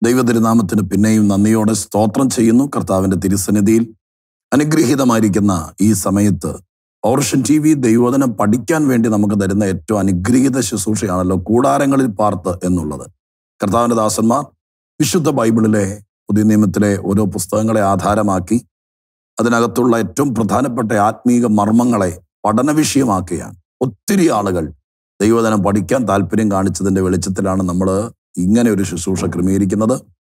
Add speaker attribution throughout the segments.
Speaker 1: ദൈവതിരുനാമത്തിന് പിന്നെയും നന്ദിയോടെ സ്തോത്രം ചെയ്യുന്നു കർത്താവിന്റെ തിരുസന്നിധിയിൽ അനുഗ്രഹീതമായിരിക്കുന്ന ഈ സമയത്ത് പൗർഷൻ ടി വി ദൈവോധനം പഠിക്കാൻ വേണ്ടി നമുക്ക് തരുന്ന ഏറ്റവും അനുഗ്രഹീത ശുശ്രൂഷയാണല്ലോ കൂടാരങ്ങളിൽ പാർത്ത് എന്നുള്ളത് കർത്താവിന്റെ ദാസന്മാർ വിശുദ്ധ ബൈബിളിലെ പുതിയ നിയമത്തിലെ ഓരോ പുസ്തകങ്ങളെ ആധാരമാക്കി അതിനകത്തുള്ള ഏറ്റവും പ്രധാനപ്പെട്ട ആത്മീക മർമ്മങ്ങളെ പഠന വിഷയമാക്കുകയാണ് ഒത്തിരി ആളുകൾ ദൈവദനം പഠിക്കാൻ താല്പര്യം കാണിച്ചതിന്റെ വെളിച്ചത്തിലാണ് നമ്മൾ ഇങ്ങനെ ഒരു ശുശ്രൂഷ ക്രമീകരിക്കുന്നത്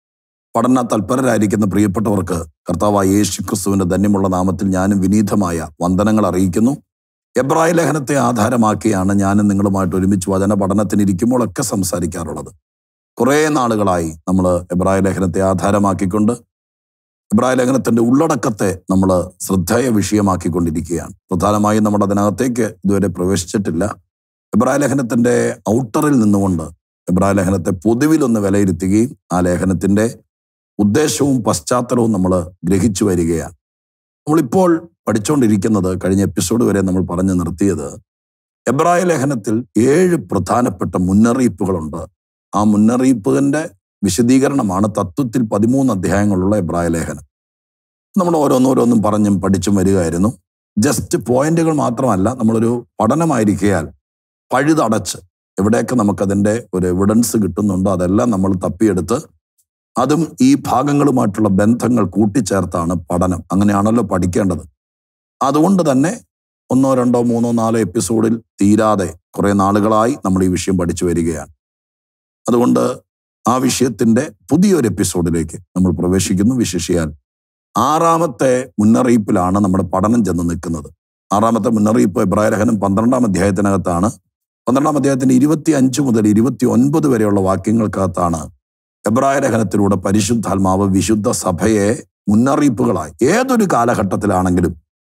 Speaker 1: പഠന തൽപരരായിരിക്കുന്ന പ്രിയപ്പെട്ടവർക്ക് കർത്താവായ യേശു ക്രിസ്തുവിന്റെ ധന്യമുള്ള നാമത്തിൽ ഞാനും വിനീതമായ വന്ദനങ്ങൾ അറിയിക്കുന്നു എബ്രായ ലേഖനത്തെ ആധാരമാക്കിയാണ് ഞാനും നിങ്ങളുമായിട്ട് ഒരുമിച്ച് വചന പഠനത്തിന് ഇരിക്കുമ്പോഴൊക്കെ സംസാരിക്കാറുള്ളത് കുറേ നാളുകളായി നമ്മൾ എബ്രായ ലേഖനത്തെ ആധാരമാക്കിക്കൊണ്ട് എബ്രായ ലേഖനത്തിന്റെ ഉള്ളടക്കത്തെ നമ്മൾ ശ്രദ്ധേയ വിഷയമാക്കിക്കൊണ്ടിരിക്കുകയാണ് പ്രധാനമായും നമ്മൾ അതിനകത്തേക്ക് ഇതുവരെ പ്രവേശിച്ചിട്ടില്ല എബ്രായ ലേഖനത്തിന്റെ ഔട്ടറിൽ നിന്നുകൊണ്ട് എബ്രായ ലേഖനത്തെ പൊതുവിലൊന്ന് വിലയിരുത്തുകയും ആ ലേഖനത്തിന്റെ ഉദ്ദേശവും പശ്ചാത്തലവും നമ്മൾ ഗ്രഹിച്ചു വരികയാണ് നമ്മളിപ്പോൾ പഠിച്ചുകൊണ്ടിരിക്കുന്നത് കഴിഞ്ഞ എപ്പിസോഡ് വരെ നമ്മൾ പറഞ്ഞു നിർത്തിയത് എബ്രായ ലേഖനത്തിൽ ഏഴ് പ്രധാനപ്പെട്ട മുന്നറിയിപ്പുകളുണ്ട് ആ മുന്നറിയിപ്പിന്റെ വിശദീകരണമാണ് തത്വത്തിൽ പതിമൂന്ന് അധ്യായങ്ങളുള്ള എബ്രായ ലേഖനം നമ്മൾ ഓരോന്നോരോന്നും പറഞ്ഞും പഠിച്ചും വരികയായിരുന്നു ജസ്റ്റ് പോയിന്റുകൾ മാത്രമല്ല നമ്മളൊരു പഠനമായിരിക്കയാൽ പഴുതടച്ച് എവിടെയൊക്കെ നമുക്കതിൻ്റെ ഒരു എവിഡൻസ് കിട്ടുന്നുണ്ടോ അതെല്ലാം നമ്മൾ തപ്പിയെടുത്ത് അതും ഈ ഭാഗങ്ങളുമായിട്ടുള്ള ബന്ധങ്ങൾ കൂട്ടിച്ചേർത്താണ് പഠനം അങ്ങനെയാണല്ലോ പഠിക്കേണ്ടത് അതുകൊണ്ട് തന്നെ ഒന്നോ രണ്ടോ മൂന്നോ നാലോ എപ്പിസോഡിൽ തീരാതെ കുറെ നാളുകളായി നമ്മൾ ഈ വിഷയം പഠിച്ചു വരികയാണ് അതുകൊണ്ട് ആ വിഷയത്തിന്റെ പുതിയൊരു എപ്പിസോഡിലേക്ക് നമ്മൾ പ്രവേശിക്കുന്നു വിശേഷിയാൽ ആറാമത്തെ മുന്നറിയിപ്പിലാണ് നമ്മുടെ പഠനം ചെന്ന് നിൽക്കുന്നത് ആറാമത്തെ മുന്നറിയിപ്പ് എബ്രായലേഖനം പന്ത്രണ്ടാം അധ്യായത്തിനകത്താണ് പന്ത്രണ്ടാം അധ്യായത്തിന്റെ ഇരുപത്തി അഞ്ച് മുതൽ ഇരുപത്തി ഒൻപത് വരെയുള്ള വാക്യങ്ങൾക്കകത്താണ് എബ്രായ ലേഖനത്തിലൂടെ പരിശുദ്ധാത്മാവ് വിശുദ്ധ സഭയെ മുന്നറിയിപ്പുകളായി ഏതൊരു കാലഘട്ടത്തിലാണെങ്കിലും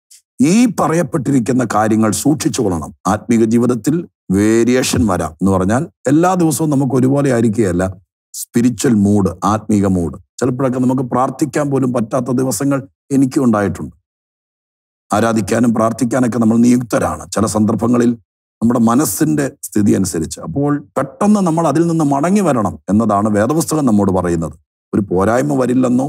Speaker 1: ഈ പറയപ്പെട്ടിരിക്കുന്ന കാര്യങ്ങൾ സൂക്ഷിച്ചു കൊള്ളണം ആത്മീക ജീവിതത്തിൽ വേരിയേഷൻ വരാം എന്ന് പറഞ്ഞാൽ എല്ലാ ദിവസവും നമുക്ക് ഒരുപോലെ ആയിരിക്കുകയല്ല സ്പിരിച്വൽ മൂഡ് ആത്മീക മൂഡ് ചിലപ്പോഴൊക്കെ നമുക്ക് പ്രാർത്ഥിക്കാൻ പോലും പറ്റാത്ത ദിവസങ്ങൾ എനിക്കും ഉണ്ടായിട്ടുണ്ട് ആരാധിക്കാനും പ്രാർത്ഥിക്കാനൊക്കെ നമ്മൾ നിയുക്തരാണ് ചില സന്ദർഭങ്ങളിൽ നമ്മുടെ മനസ്സിന്റെ സ്ഥിതി അനുസരിച്ച് അപ്പോൾ പെട്ടെന്ന് നമ്മൾ അതിൽ നിന്ന് മടങ്ങി വരണം എന്നതാണ് വേദപുസ്തകം നമ്മോട് പറയുന്നത് ഒരു പോരായ്മ വരില്ലെന്നോ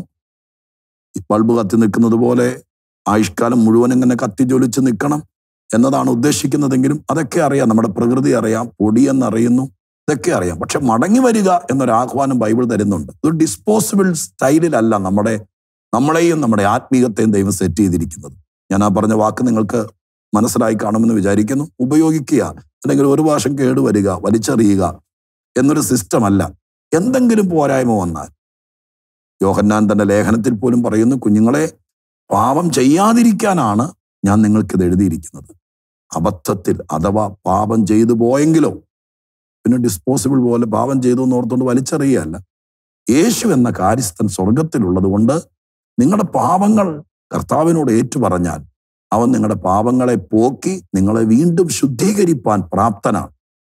Speaker 1: ബൾബ് കത്തി നിൽക്കുന്നത് പോലെ ആയുഷ്കാലം മുഴുവൻ ഇങ്ങനെ കത്തി ജ്വലിച്ച് നിൽക്കണം എന്നതാണ് ഉദ്ദേശിക്കുന്നതെങ്കിലും അതൊക്കെ അറിയാം നമ്മുടെ പ്രകൃതി അറിയാം പൊടിയെന്നറിയുന്നു ഇതൊക്കെ അറിയാം പക്ഷെ മടങ്ങി വരിക എന്നൊരു ആഹ്വാനം ബൈബിൾ തരുന്നുണ്ട് ഒരു ഡിസ്പോസിബിൾ സ്റ്റൈലിലല്ല നമ്മുടെ നമ്മളെയും നമ്മുടെ ആത്മീയത്തെയും ദൈവം സെറ്റ് ചെയ്തിരിക്കുന്നത് ഞാൻ ആ പറഞ്ഞ വാക്ക് നിങ്ങൾക്ക് മനസ്സിലായി കാണുമെന്ന് വിചാരിക്കുന്നു ഉപയോഗിക്കുക അല്ലെങ്കിൽ ഒരു വർഷം കേടുവരിക വലിച്ചെറിയുക എന്നൊരു സിസ്റ്റം അല്ല എന്തെങ്കിലും പോരായ്മ വന്നാൽ യോഹന്നാൻ തന്റെ ലേഖനത്തിൽ പോലും പറയുന്നു കുഞ്ഞുങ്ങളെ പാപം ചെയ്യാതിരിക്കാനാണ് ഞാൻ നിങ്ങൾക്കിത് എഴുതിയിരിക്കുന്നത് അബദ്ധത്തിൽ അഥവാ പാപം ചെയ്തു പോയെങ്കിലോ പിന്നെ ഡിസ്പോസിബിൾ പോലെ പാപം ചെയ്തു എന്ന് ഓർത്തുകൊണ്ട് വലിച്ചെറിയുകയല്ല യേശു എന്ന കാര്യസ്ഥൻ സ്വർഗത്തിലുള്ളത് കൊണ്ട് നിങ്ങളുടെ പാപങ്ങൾ കർത്താവിനോട് ഏറ്റുപറഞ്ഞാൽ അവൻ നിങ്ങളുടെ പാപങ്ങളെ പോക്കി നിങ്ങളെ വീണ്ടും ശുദ്ധീകരിപ്പാൻ പ്രാപ്തനാണ്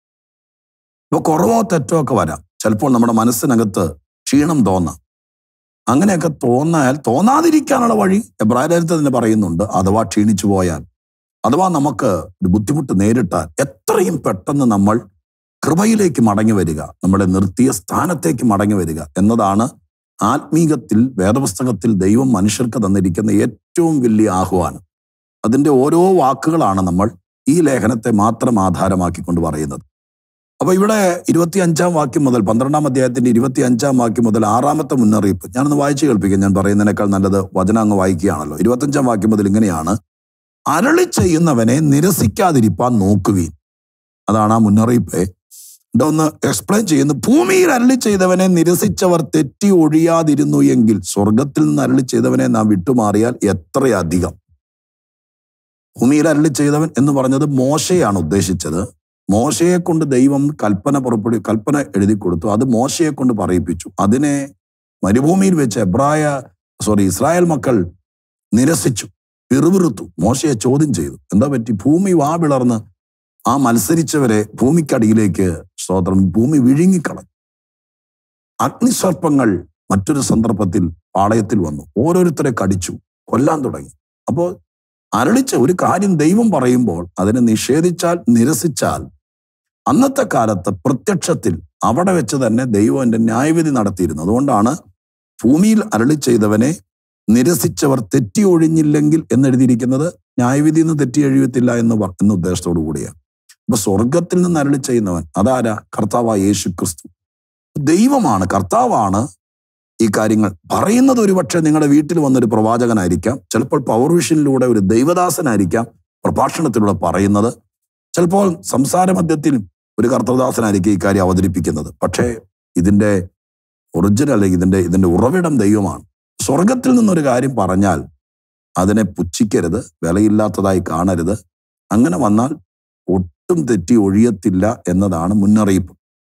Speaker 1: ഇപ്പൊ കുറവോ തെറ്റോ ഒക്കെ വരാം ചിലപ്പോൾ നമ്മുടെ മനസ്സിനകത്ത് ക്ഷീണം തോന്നാം അങ്ങനെയൊക്കെ തോന്നാൽ തോന്നാതിരിക്കാനുള്ള വഴി എബ്രാഹിരത്ത് തന്നെ പറയുന്നുണ്ട് അഥവാ ക്ഷീണിച്ചു പോയാൽ അഥവാ നമുക്ക് ഒരു ബുദ്ധിമുട്ട് നേരിട്ടാൽ എത്രയും പെട്ടെന്ന് നമ്മൾ കൃപയിലേക്ക് മടങ്ങി വരിക നമ്മളെ നിർത്തിയ സ്ഥാനത്തേക്ക് മടങ്ങി വരിക എന്നതാണ് ആത്മീകത്തിൽ വേദപുസ്തകത്തിൽ ദൈവം മനുഷ്യർക്ക് തന്നിരിക്കുന്ന ഏറ്റവും വലിയ ആഹ്വാനം അതിൻ്റെ ഓരോ വാക്കുകളാണ് നമ്മൾ ഈ ലേഖനത്തെ മാത്രം ആധാരമാക്കിക്കൊണ്ട് പറയുന്നത് അപ്പൊ ഇവിടെ ഇരുപത്തി അഞ്ചാം വാക്യം മുതൽ പന്ത്രണ്ടാം അധ്യായത്തിന്റെ ഇരുപത്തി അഞ്ചാം വാക്യം മുതൽ ആറാമത്തെ മുന്നറിയിപ്പ് ഞാനൊന്ന് വായിച്ചു കേൾപ്പിക്കാം ഞാൻ പറയുന്നതിനേക്കാൾ നല്ലത് വചനം അങ്ങ് വായിക്കുകയാണല്ലോ ഇരുപത്തഞ്ചാം വാക്യം മുതൽ ഇങ്ങനെയാണ് അരളി ചെയ്യുന്നവനെ നിരസിക്കാതിരിപ്പാൻ നോക്കുവീൻ അതാണ് ആ മുന്നറിയിപ്പ് ഇവിടെ ഒന്ന് എക്സ്പ്ലെയിൻ ചെയ്യുന്നു ഭൂമിയിൽ അരളി ചെയ്തവനെ നിരസിച്ചവർ തെറ്റി ഒഴിയാതിരുന്നു എങ്കിൽ സ്വർഗത്തിൽ നിന്ന് അരളി ചെയ്തവനെ നാം വിട്ടുമാറിയാൽ എത്രയധികം ഭൂമിയിൽ അരളി ചെയ്തവൻ എന്ന് പറഞ്ഞത് മോശയാണ് ഉദ്ദേശിച്ചത് മോശയെ കൊണ്ട് ദൈവം കൽപ്പന പുറപ്പെടു കൽപ്പന എഴുതി കൊടുത്തു അത് മോശയെ കൊണ്ട് പറയിപ്പിച്ചു അതിനെ മരുഭൂമിയിൽ വെച്ച് എബ്രായ സോറി ഇസ്രായേൽ മക്കൾ നിരസിച്ചു പിറുപിറുത്തു മോശയെ ചോദ്യം ചെയ്തു എന്താ പറ്റി ഭൂമി വാ വിളർന്ന് ആ മത്സരിച്ചവരെ ഭൂമിക്കടിയിലേക്ക് സ്തോത്രം ഭൂമി വിഴുങ്ങിക്കളഞ്ഞു അഗ്നിസർപ്പങ്ങൾ മറ്റൊരു സന്ദർഭത്തിൽ പാളയത്തിൽ വന്നു ഓരോരുത്തരെ കടിച്ചു കൊല്ലാൻ തുടങ്ങി അപ്പോൾ അരളിച്ച ഒരു കാര്യം ദൈവം പറയുമ്പോൾ അതിനെ നിഷേധിച്ചാൽ നിരസിച്ചാൽ അന്നത്തെ കാലത്ത് പ്രത്യക്ഷത്തിൽ അവിടെ വെച്ച് തന്നെ ദൈവം എൻ്റെ ന്യായവിധി നടത്തിയിരുന്നു അതുകൊണ്ടാണ് ഭൂമിയിൽ അരളി ചെയ്തവനെ നിരസിച്ചവർ തെറ്റി ഒഴിഞ്ഞില്ലെങ്കിൽ എന്നെഴുതിയിരിക്കുന്നത് ന്യായവിധി നിന്ന് തെറ്റി എഴുതിയത്തില്ല എന്ന് പ- എന്ന ഉദ്ദേശത്തോടു കൂടിയാണ് അപ്പൊ സ്വർഗത്തിൽ നിന്ന് അരളി ചെയ്യുന്നവൻ അതാരാ കർത്താവായ യേശു ക്രിസ്തു ദൈവമാണ് കർത്താവാണ് ഈ കാര്യങ്ങൾ പറയുന്നത് ഒരുപക്ഷെ നിങ്ങളുടെ വീട്ടിൽ വന്നൊരു പ്രവാചകനായിരിക്കാം ചിലപ്പോൾ പവർ വിഷനിലൂടെ ഒരു ദൈവദാസനായിരിക്കാം പ്രഭാഷണത്തിലൂടെ പറയുന്നത് ചിലപ്പോൾ സംസാര മധ്യത്തിൽ ഒരു കർത്തദാസനായിരിക്കും ഈ കാര്യം അവതരിപ്പിക്കുന്നത് പക്ഷേ ഇതിന്റെ ഒറിജിനൽ അല്ലെങ്കിൽ ഇതിന്റെ ഇതിന്റെ ഉറവിടം ദൈവമാണ് സ്വർഗത്തിൽ നിന്നൊരു കാര്യം പറഞ്ഞാൽ അതിനെ പുച്ഛിക്കരുത് വിലയില്ലാത്തതായി കാണരുത് അങ്ങനെ വന്നാൽ ഒട്ടും തെറ്റി ഒഴിയത്തില്ല എന്നതാണ് മുന്നറിയിപ്പ്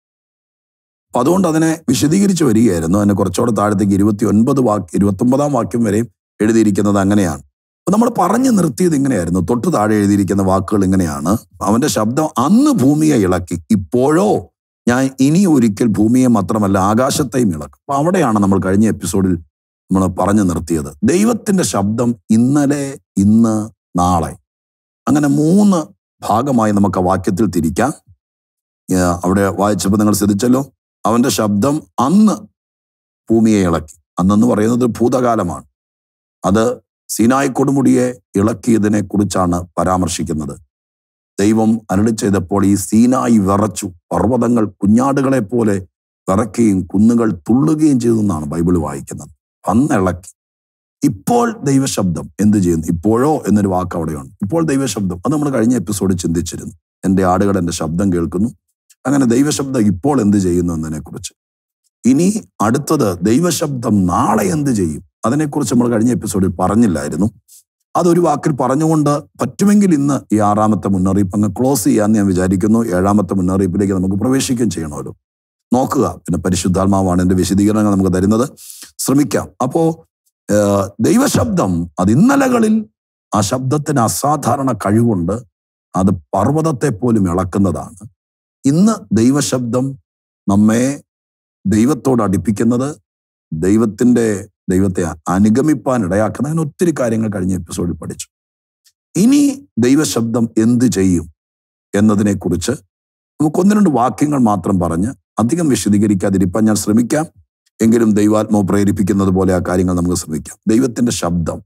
Speaker 1: അപ്പൊ അതുകൊണ്ട് അതിനെ വിശദീകരിച്ച് വരികയായിരുന്നു അതിനെ കുറച്ചുകൂടെ താഴത്തേക്ക് ഇരുപത്തി ഒൻപത് വാക്യം ഇരുപത്തി ഒമ്പതാം വാക്യം വരെയും എഴുതിയിരിക്കുന്നത് അങ്ങനെയാണ് അപ്പൊ നമ്മൾ പറഞ്ഞു നിർത്തിയത് ഇങ്ങനെയായിരുന്നു തൊട്ട് താഴെ എഴുതിയിരിക്കുന്ന വാക്കുകൾ ഇങ്ങനെയാണ് അവന്റെ ശബ്ദം അന്ന് ഭൂമിയെ ഇളക്കി ഇപ്പോഴോ ഞാൻ ഇനി ഒരിക്കൽ ഭൂമിയെ മാത്രമല്ല ആകാശത്തെയും ഇളക്കും അപ്പൊ അവിടെയാണ് നമ്മൾ കഴിഞ്ഞ എപ്പിസോഡിൽ നമ്മൾ പറഞ്ഞു നിർത്തിയത് ദൈവത്തിന്റെ ശബ്ദം ഇന്നലെ ഇന്ന് നാളെ അങ്ങനെ മൂന്ന് ഭാഗമായി നമുക്ക് ആ വാക്യത്തിൽ തിരിക്കാം ഏർ അവിടെ വായിച്ചപ്പോൾ നിങ്ങൾ ശ്രദ്ധിച്ചല്ലോ അവന്റെ ശബ്ദം അന്ന് ഭൂമിയെ ഇളക്കി അന്നെന്ന് പറയുന്നത് ഭൂതകാലമാണ് അത് സീനായ് കൊടുമുടിയെ ഇളക്കിയതിനെ കുറിച്ചാണ് പരാമർശിക്കുന്നത് ദൈവം അരളി ചെയ്തപ്പോൾ ഈ സീനായി വിറച്ചു പർവ്വതങ്ങൾ കുഞ്ഞാടുകളെ പോലെ വിറയ്ക്കുകയും കുന്നുകൾ തുള്ളുകയും ചെയ്തു എന്നാണ് ബൈബിൾ വായിക്കുന്നത് അന്ന് ഇളക്കി ഇപ്പോൾ ദൈവശബ്ദം എന്ത് ചെയ്യുന്നു ഇപ്പോഴോ എന്നൊരു വാക്ക് അവിടെയുണ്ട് ഇപ്പോൾ ദൈവശബ്ദം അത് നമ്മൾ കഴിഞ്ഞ എപ്പിസോഡിൽ ചിന്തിച്ചിരുന്നു എൻ്റെ ആടുകൾ എൻ്റെ ശബ്ദം കേൾക്കുന്നു അങ്ങനെ ദൈവശബ്ദം ഇപ്പോൾ എന്ത് ചെയ്യുന്നു എന്നതിനെ കുറിച്ച് ഇനി അടുത്തത് ദൈവശബ്ദം നാളെ എന്ത് ചെയ്യും അതിനെക്കുറിച്ച് നമ്മൾ കഴിഞ്ഞ എപ്പിസോഡിൽ പറഞ്ഞില്ലായിരുന്നു അതൊരു വാക്കിൽ പറഞ്ഞുകൊണ്ട് പറ്റുമെങ്കിൽ ഇന്ന് ഈ ആറാമത്തെ മുന്നറിയിപ്പ് അങ്ങ് ക്ലോസ് ചെയ്യാന്ന് ഞാൻ വിചാരിക്കുന്നു ഏഴാമത്തെ മുന്നറിയിപ്പിലേക്ക് നമുക്ക് പ്രവേശിക്കുകയും ചെയ്യണമല്ലോ നോക്കുക പിന്നെ പരിശുദ്ധാത്മാവാണ് എന്റെ വിശദീകരണങ്ങൾ നമുക്ക് തരുന്നത് ശ്രമിക്കാം അപ്പോ ഏർ, ദൈവശബ്ദം അത് ഇന്നലകളിൽ ആ ശബ്ദത്തിന് അസാധാരണ കഴിവുണ്ട് അത് പർവ്വതത്തെ പോലും ഇളക്കുന്നതാണ് ഇന്ന് ദൈവശബ്ദം നമ്മെ ദൈവത്തോട് അടുപ്പിക്കുന്നത് ദൈവത്തിന്റെ ദൈവത്തെ അനുഗമിപ്പാൻ ഇടയാക്കുന്ന അങ്ങനെ ഒത്തിരി കാര്യങ്ങൾ കഴിഞ്ഞ എപ്പിസോഡിൽ പഠിച്ചു ഇനി ദൈവശബ്ദം എന്ത് ചെയ്യും എന്നതിനെക്കുറിച്ച് നമുക്ക് ഒന്ന് രണ്ട് വാക്യങ്ങൾ മാത്രം പറഞ്ഞ് അധികം വിശദീകരിക്കാതിരിക്കാൻ ഞാൻ ശ്രമിക്കാം എങ്കിലും ദൈവാത്മാവ് പ്രേരിപ്പിക്കുന്നത് പോലെ ആ കാര്യങ്ങൾ നമുക്ക് ശ്രമിക്കാം ദൈവത്തിന്റെ ശബ്ദം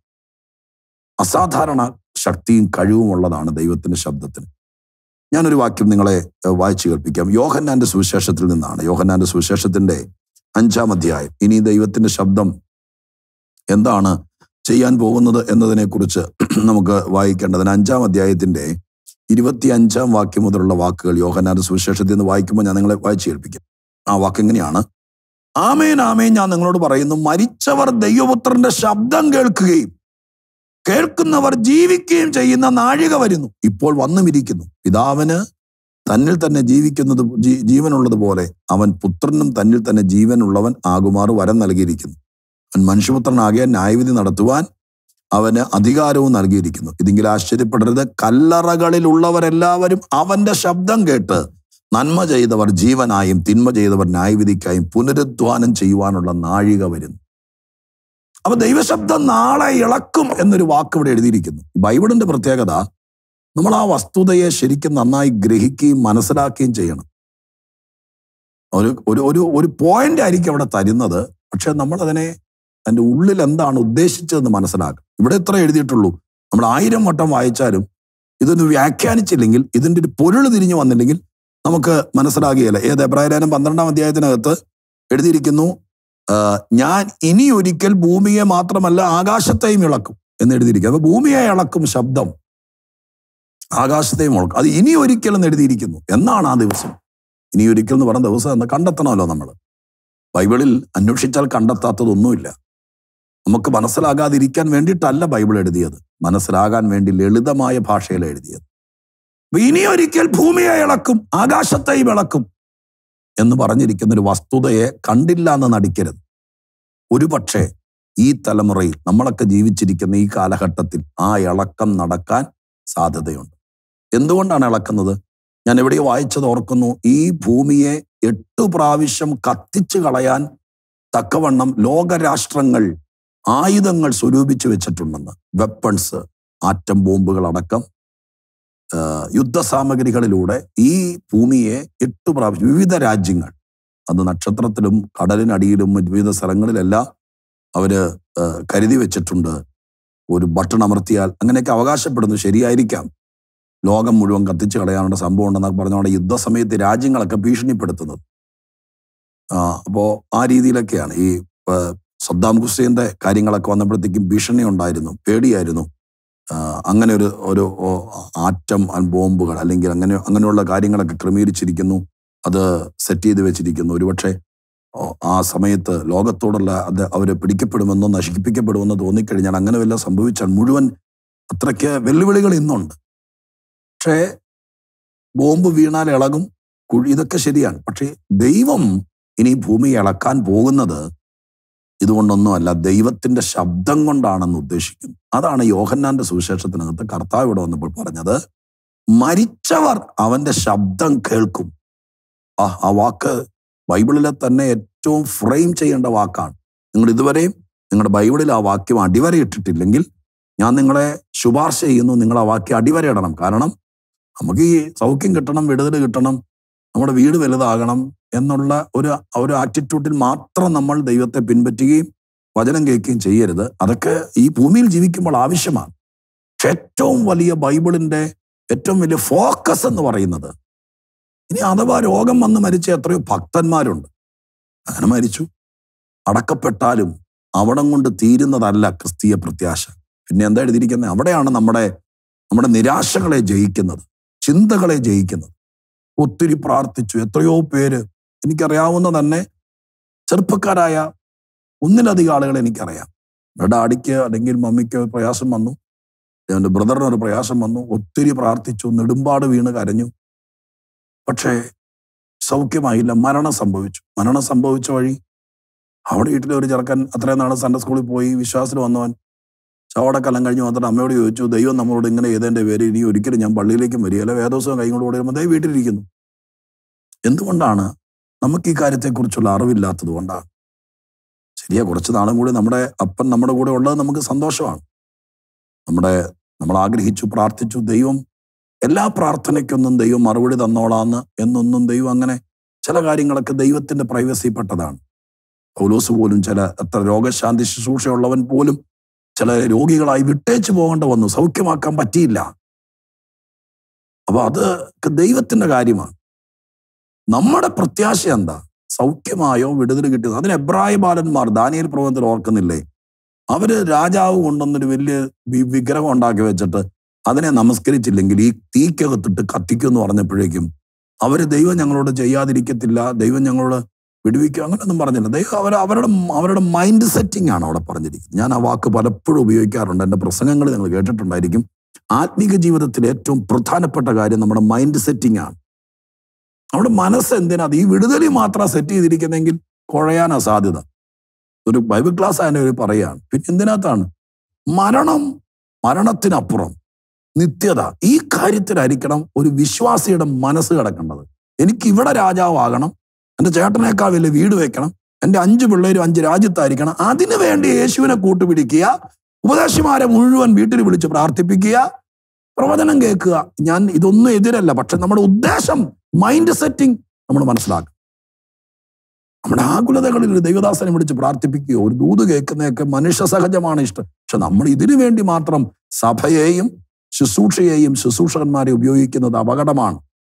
Speaker 1: അസാധാരണ ശക്തിയും കഴിവുമുള്ളതാണ് ദൈവത്തിന്റെ ശബ്ദത്തിന് ഞാനൊരു വാക്യം നിങ്ങളെ ഏഹ്, വായിച്ചു കേൾപ്പിക്കാം യോഹന്നാന്റെ സുവിശേഷത്തിൽ നിന്നാണ് യോഹന്നാന്റെ സുവിശേഷത്തിന്റെ അഞ്ചാം അധ്യായം ഇനി ദൈവത്തിന്റെ ശബ്ദം എന്താണ് ചെയ്യാൻ പോകുന്നത് എന്നതിനെ കുറിച്ച് നമുക്ക് വായിക്കേണ്ടതിന് അഞ്ചാം അധ്യായത്തിന്റെ ഇരുപത്തി അഞ്ചാം വാക്യം മുതലുള്ള വാക്കുകൾ യോഹന്നാന്റെ സുവിശേഷത്തിൽ നിന്ന് വായിക്കുമ്പോൾ ഞാൻ നിങ്ങളെ വായിച്ചു കേൾപ്പിക്കാം ആ വാക്ക് എങ്ങനെയാണ് ആമേൻ ആമേൻ ഞാൻ നിങ്ങളോട് പറയുന്നു മരിച്ചവർ ദൈവപുത്രന്റെ ശബ്ദം കേൾക്കുകയും കേൾക്കുന്നവർ ജീവിക്കുകയും ചെയ്യുന്ന നാഴിക വരുന്നു ഇപ്പോൾ വന്നുമിരിക്കുന്നു പിതാവിന് തന്നിൽ തന്നെ ജീവിക്കുന്നത് ജീ- ജീവനുള്ളതുപോലെ അവൻ പുത്രനും തന്നിൽ തന്നെ ജീവനുള്ളവൻ ആകുമാറ് വരം നൽകിയിരിക്കുന്നു അവൻ മനുഷ്യപുത്രനാകിയ ന്യായവിധി നടത്തുവാൻ അവന് അധികാരവും നൽകിയിരിക്കുന്നു ഇതിങ്കിൽ ആശ്ചര്യപ്പെടരുത് കല്ലറകളിലുള്ളവരെല്ലാവരും അവന്റെ ശബ്ദം കേട്ട് നന്മ ചെയ്തവർ ജീവനായും തിന്മ ചെയ്തവർ ന്യായവിധിക്കായും പുനരുദ്ധാനം ചെയ്യുവാനുള്ള നാഴിക വരുന്നു അപ്പൊ ദൈവശബ്ദം നാളെ ഇളക്കും എന്നൊരു വാക്ക് ഇവിടെ എഴുതിയിരിക്കുന്നു ബൈബിളിന്റെ പ്രത്യേകത നമ്മൾ ആ വസ്തുതയെ ശരിക്കും നന്നായി ഗ്രഹിക്കുകയും മനസ്സിലാക്കുകയും ചെയ്യണം ഒരു ഒരു ഒരു ഒരു പോയിന്റ് ആയിരിക്കും അവിടെ തരുന്നത് പക്ഷെ നമ്മൾ അതിനെ അതിന്റെ ഉള്ളിൽ എന്താണ് ഉദ്ദേശിച്ചതെന്ന് മനസ്സിലാക്കും ഇവിടെ എത്ര എഴുതിയിട്ടുള്ളൂ നമ്മൾ ആയിരം വട്ടം വായിച്ചാലും ഇതൊന്ന് വ്യാഖ്യാനിച്ചില്ലെങ്കിൽ ഇതിന്റെ ഒരു പൊരുൾ തിരിഞ്ഞു വന്നില്ലെങ്കിൽ നമുക്ക് മനസ്സിലാകുകയില്ല ഏത് എബ്രാഹിം പന്ത്രണ്ടാം അധ്യായത്തിനകത്ത് എഴുതിയിരിക്കുന്നു ആ, ഞാൻ ഇനി ഒരിക്കൽ ഭൂമിയെ മാത്രമല്ല ആകാശത്തെയും ഇളക്കും എന്ന് എഴുതിയിരിക്കുന്നു അപ്പൊ ഭൂമിയെ ഇളക്കും ശബ്ദം ആകാശത്തെയും ഇളക്കും അത് ഇനി ഒരിക്കൽ എന്ന് എഴുതിയിരിക്കുന്നു എന്നാണ് ആ ദിവസം ഇനി ഒരിക്കൽ എന്ന് പറഞ്ഞ ദിവസം എന്ന് കണ്ടെത്തണമല്ലോ നമ്മൾ ബൈബിളിൽ അന്വേഷിച്ചാൽ കണ്ടെത്താത്തതൊന്നുമില്ല നമുക്ക് മനസ്സിലാകാതിരിക്കാൻ വേണ്ടിയിട്ടല്ല ബൈബിൾ എഴുതിയത് മനസ്സിലാകാൻ വേണ്ടി ലളിതമായ ഭാഷയിൽ എഴുതിയത് അപ്പൊ ഇനി ഒരിക്കൽ ഭൂമിയെ ഇളക്കും ആകാശത്തെയും ഇളക്കും എന്ന് പറഞ്ഞിരിക്കുന്ന ഒരു വസ്തുതയെ കണ്ടില്ല എന്ന് നടിക്കരുത് ഒരുപക്ഷെ ഈ തലമുറയിൽ നമ്മളൊക്കെ ജീവിച്ചിരിക്കുന്ന ഈ കാലഘട്ടത്തിൽ ആ ഇളക്കം നടക്കാൻ സാധ്യതയുണ്ട് എന്തുകൊണ്ടാണ് ഇളക്കുന്നത് ഞാൻ എവിടെയോ വായിച്ചത് ഓർക്കുന്നു ഈ ഭൂമിയെ എട്ടു പ്രാവശ്യം കത്തിച്ചു കളയാൻ തക്കവണ്ണം ലോകരാഷ്ട്രങ്ങൾ ആയുധങ്ങൾ സ്വരൂപിച്ചു വെച്ചിട്ടുണ്ടെന്ന് വെപ്പൺസ് ആറ്റം ബോംബുകൾ അടക്കം ആ, യുദ്ധസാമഗ്രികളിലൂടെ ഈ ഭൂമിയെ എട്ട് പ്രാവശ്യം വിവിധ രാജ്യങ്ങൾ അത് നക്ഷത്രത്തിലും കടലിനടിയിലും മറ്റ് വിവിധ സ്ഥലങ്ങളിലെല്ലാം അവര് ആ, കരുതി വെച്ചിട്ടുണ്ട് ഒരു ബട്ടൺ അമർത്തിയാൽ അങ്ങനെയൊക്കെ അവകാശപ്പെടുന്നു ശരിയായിരിക്കാം ലോകം മുഴുവൻ കത്തിച്ചു കളയാനുള്ള സംഭവം ഉണ്ടെന്നൊക്കെ പറഞ്ഞുകൊണ്ട് യുദ്ധസമയത്ത് രാജ്യങ്ങളൊക്കെ ഭീഷണിപ്പെടുത്തുന്നത് ആ, അപ്പോ ആ രീതിയിലൊക്കെയാണ് ഈ ആ, സദ്ദാം ഹുസൈന്റെ കാര്യങ്ങളൊക്കെ വന്നപ്പോഴത്തേക്കും ഭീഷണി ഉണ്ടായിരുന്നു പേടിയായിരുന്നു ആ, അങ്ങനെ ഒരു ഒരു ഓ, ആറ്റം ബോംബുകൾ അല്ലെങ്കിൽ അങ്ങനെ അങ്ങനെയുള്ള കാര്യങ്ങളൊക്കെ ക്രമീകരിച്ചിരിക്കുന്നു അത് സെറ്റ് ചെയ്ത് വെച്ചിരിക്കുന്നു ഒരുപക്ഷെ ഓ, ആ സമയത്ത് ലോകത്തോടുള്ള അത് അവര് പിടിക്കപ്പെടുമെന്നോ നശിപ്പിക്കപ്പെടുമെന്നോ തോന്നിക്കഴിഞ്ഞാൽ അങ്ങനെ വല്ലതും സംഭവിച്ചാൽ മുഴുവൻ അത്രയ്ക്ക് വെല്ലുവിളികൾ ഇന്നുണ്ട് പക്ഷേ ബോംബ് വീണാൽ ഇളകും കുഴി ഇതൊക്കെ ശരിയാണ് പക്ഷേ ദൈവം ഇനി ഭൂമി ഇളക്കാൻ പോകുന്നത് ഇതുകൊണ്ടൊന്നുമല്ല ദൈവത്തിന്റെ ശബ്ദം കൊണ്ടാണെന്ന് ഉദ്ദേശിക്കുന്നു അതാണ് യോഹന്നാന്റെ സുവിശേഷത്തിനകത്ത് കർത്താവ് ഇവിടെ വന്നപ്പോൾ പറഞ്ഞത് മരിച്ചവർ അവന്റെ ശബ്ദം കേൾക്കും ആ ആ വാക്ക് ബൈബിളിലെ തന്നെ ഏറ്റവും ഫ്രെയിം ചെയ്യേണ്ട വാക്കാണ് നിങ്ങൾ ഇതുവരെയും നിങ്ങളുടെ ബൈബിളിൽ ആ വാക്യം അടിവരയിട്ടിട്ടില്ലെങ്കിൽ ഞാൻ നിങ്ങളെ ശുപാർശ ചെയ്യുന്നു നിങ്ങൾ ആ വാക്യം അടിവരയിടണം കാരണം നമുക്ക് ഈ സൗഖ്യം കിട്ടണം വിടുതൽ കിട്ടണം നമ്മുടെ വീട് വലുതാകണം എന്നുള്ള ഒരു ഒരു ആറ്റിറ്റ്യൂഡിൽ മാത്രം നമ്മൾ ദൈവത്തെ പിൻപറ്റുകയും വചനം കേൾക്കുകയും ചെയ്യരുത് അതൊക്കെ ഈ ഭൂമിയിൽ ജീവിക്കുമ്പോൾ ആവശ്യമാണ് പക്ഷെ ഏറ്റവും വലിയ ബൈബിളിന്റെ ഏറ്റവും വലിയ ഫോക്കസ് എന്ന് പറയുന്നത് ഇനി അഥവാ രോഗം വന്ന് മരിച്ച എത്രയോ ഭക്തന്മാരുണ്ട് അങ്ങനെ മരിച്ചു അടക്കപ്പെട്ടാലും അവിടം കൊണ്ട് തീരുന്നതല്ല ക്രിസ്തീയ പ്രത്യാശ പിന്നെ എന്താ എഴുതിയിരിക്കുന്നത് അവിടെയാണ് നമ്മുടെ നമ്മുടെ നിരാശകളെ ജയിക്കുന്നത് ചിന്തകളെ ജയിക്കുന്നത് ഒത്തിരി പ്രാർത്ഥിച്ചു എത്രയോ പേര് എനിക്കറിയാവുന്ന തന്നെ ചെറുപ്പക്കാരായ ഒന്നിലധികം ആളുകളെ എനിക്കറിയാം എൻ്റെ ഡാഡിക്ക് അല്ലെങ്കിൽ മമ്മിക്ക് ഒരു പ്രയാസം വന്നു എൻ്റെ ബ്രദറിന് ഒരു പ്രയാസം വന്നു ഒത്തിരി പ്രാർത്ഥിച്ചു നെടുമ്പാട് വീണ് കരഞ്ഞു പക്ഷേ സൗഖ്യമായില്ല മരണം സംഭവിച്ചു മരണം സംഭവിച്ച വഴി അവിടെ വീട്ടിലെ ഒരു ചെറുക്കൻ അത്രയും നാള് സൺഡേ സ്കൂളിൽ പോയി വിശ്വാസത്തിൽ വന്നവൻ ചവടക്കലം കഴിഞ്ഞ് മാത്രം അമ്മയോട് ചോദിച്ചു ദൈവം നമ്മളോട് ഇങ്ങനെ ചെയ്തതിന്റെ പേര് ഇനി ഒരിക്കലും ഞാൻ പള്ളിയിലേക്കും വരികയല്ല വേദോത്സവം കൈ കൊണ്ട് ഓടുമ്പോൾ ദൈവം വീട്ടിലിരിക്കുന്നു എന്തുകൊണ്ടാണ് നമുക്ക് ഈ കാര്യത്തെക്കുറിച്ചുള്ള അറിവില്ലാത്തത് കൊണ്ടാണ് ശരിയാ കുറച്ച് നാളും കൂടി നമ്മുടെ അപ്പൻ നമ്മുടെ കൂടെ ഉള്ളത് നമുക്ക് സന്തോഷമാണ് നമ്മുടെ നമ്മൾ ആഗ്രഹിച്ചു പ്രാർത്ഥിച്ചു ദൈവം എല്ലാ പ്രാർത്ഥനയ്ക്കൊന്നും ദൈവം മറുപടി തന്നോളാന്ന് എന്നൊന്നും ദൈവം അങ്ങനെ ചില കാര്യങ്ങളൊക്കെ ദൈവത്തിന്റെ പ്രൈവസിപ്പെട്ടതാണ് പൗലോസ് പോലും ചില എത്ര രോഗശാന്തി ശുശ്രൂഷയുള്ളവൻ പോലും ചില രോഗികളായി വിട്ടേച്ചു പോകേണ്ട വന്നു സൗഖ്യമാക്കാൻ പറ്റിയില്ല അപ്പൊ അത് ദൈവത്തിന്റെ കാര്യമാണ് നമ്മുടെ പ്രത്യാശ എന്താ സൗഖ്യമായോ വിടുതൽ കിട്ടിയത് അതിന് എബ്രായ ബാലന്മാർ ദാനിയൽ പ്രവചനത്തിൽ ഓർക്കുന്നില്ലേ അവര് രാജാവ് കൊണ്ടുവന്നൊരു വലിയ വി- വിഗ്രഹം ഉണ്ടാക്കി വെച്ചിട്ട് അതിനെ നമസ്കരിച്ചില്ലെങ്കിൽ ഈ തീക്കകത്തിട്ട് കത്തിക്കും എന്ന് പറഞ്ഞപ്പോഴേക്കും അവര് ദൈവം ഞങ്ങളോട് ചെയ്യാതിരിക്കത്തില്ല ദൈവം ഞങ്ങളോട് വിടുവിക്കുക അങ്ങനെയൊന്നും പറഞ്ഞില്ല ദൈവം അവർ അവരുടെ അവരുടെ മൈൻഡ് സെറ്റിംഗ് ആണ് അവിടെ പറഞ്ഞിരിക്കുന്നത് ഞാൻ ആ വാക്ക് പലപ്പോഴും ഉപയോഗിക്കാറുണ്ട് എൻ്റെ പ്രസംഗങ്ങൾ നിങ്ങൾ കേട്ടിട്ടുണ്ടായിരിക്കും ആത്മീക ജീവിതത്തിൽ ഏറ്റവും പ്രധാനപ്പെട്ട കാര്യം നമ്മുടെ മൈൻഡ് സെറ്റിംഗ് ആണ് നമ്മുടെ മനസ്സ് എന്തിനാ ഈ വിടുതലി മാത്രം സെറ്റ് ചെയ്തിരിക്കുന്നെങ്കിൽ കുഴയാനാ സാധ്യത ഒരു ബൈബിൾ ക്ലാസ് അതിനെ ഒരു പറയാണ് പിന്നെ എന്തിനകത്താണ് മരണം മരണത്തിനപ്പുറം നിത്യത ഈ കാര്യത്തിലായിരിക്കണം ഒരു വിശ്വാസിയുടെ മനസ്സ് കിടക്കേണ്ടത് എനിക്ക് ഇവിടെ രാജാവാകണം എൻ്റെ ചേട്ടനേക്കാൾ വലിയ വീട് വെക്കണം എൻ്റെ അഞ്ച് പിള്ളേരും അഞ്ച് രാജ്യത്തായിരിക്കണം അതിനു വേണ്ടി യേശുവിനെ കൂട്ടുപിടിക്കുക ഉപദേശിമാരെ മുഴുവൻ വീട്ടിൽ വിളിച്ച് പ്രാർത്ഥിപ്പിക്കുക പ്രവചനം കേൾക്കുക ഞാൻ ഇതൊന്നും എതിരല്ല പക്ഷെ നമ്മുടെ ഉദ്ദേശം മൈൻഡ് സെറ്റിംഗ് നമ്മൾ മനസ്സിലാക്കും നമ്മുടെ ആകുലതകളിൽ ഒരു ദൈവദാസനെ വിളിച്ച് പ്രാർത്ഥിപ്പിക്കുകയോ ഒരു ദൂത് കേൾക്കുന്നതൊക്കെ മനുഷ്യ സഹജമാണ് ഇഷ്ടം പക്ഷെ നമ്മൾ ഇതിനു വേണ്ടി മാത്രം സഭയെയും ശുശ്രൂഷയെയും ശുശ്രൂഷകന്മാരെ ഉപയോഗിക്കുന്നത് അപകടമാണ്